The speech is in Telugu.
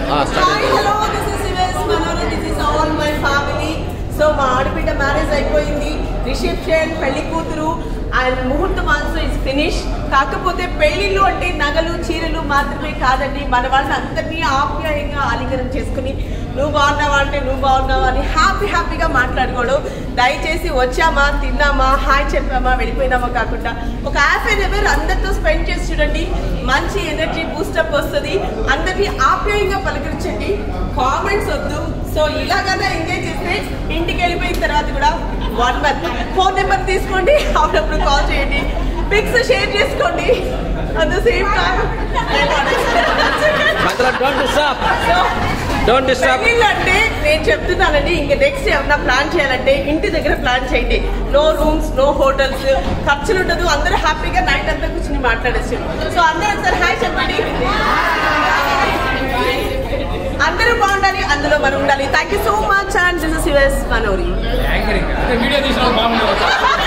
hi hello this is Shivesh Manoru this is all my family so మా ఆడబిడ్డ మ్యారేజ్ అయిపోయింది రిసెప్షన్ పెళ్లి కూతురు అండ్ ముహూర్తం ఆల్సో ఇస్ ఫినిష్ కాకపోతే పెళ్లిళ్ళు అంటే నగలు చీరలు మాత్రమే కాదండి మన వాళ్ళని అందరినీ ఆప్యాయంగా ఆలింగనం చేసుకుని నువ్వు బాగున్నావా అంటే నువ్వు బాగున్నావా అని హ్యాపీ హ్యాపీగా మాట్లాడుకోవడం దయచేసి వచ్చామా తిన్నామా హాయ్ చెప్పామా వెళ్ళిపోయినామా కాకుండా ఒక హాఫ్ అన్ అవర్ అందరితో స్పెండ్ చేసి చూడండి మంచి ఎనర్జీ బూస్టప్ వస్తుంది అందరినీ ఆప్యాయంగా పలకరించండి కామెంట్స్ వద్దు సో ఇలాగన్నా ఎంజాయ్ చేస్తే ఇంటికి వెళ్ళిపోయిన తర్వాత కూడా వన్ మంత్ ఫోన్ నెంబర్ తీసుకోండి అప్పుడప్పుడు కాల్ చేయండి పిక్స్ షేర్ చేసుకోండి అట్ ద సేమ్ టైం మధ్యలో don't disturb so don't disturb అంటే నేను చెప్తున్నానండి ఇంకా నెక్స్ట్ ఏమన్నా ప్లాన్ చేయాలంటే ఇంటి దగ్గర ప్లాన్ చేయండి నో రూమ్స్ నో హోటల్స్ ఖర్చులు ఉండదు అందరూ హ్యాపీగా నైట్ అంతా కూర్చొని మాట్లాడచ్చు సో అందరూ ఒకసారి హాయ్ చెప్పండి అందరూ బాగుండాలి అందులో మనం ఉండాలి thank you so much and this is yours Manori anchoring అంటే వీడియో తీసిన బాగుండదు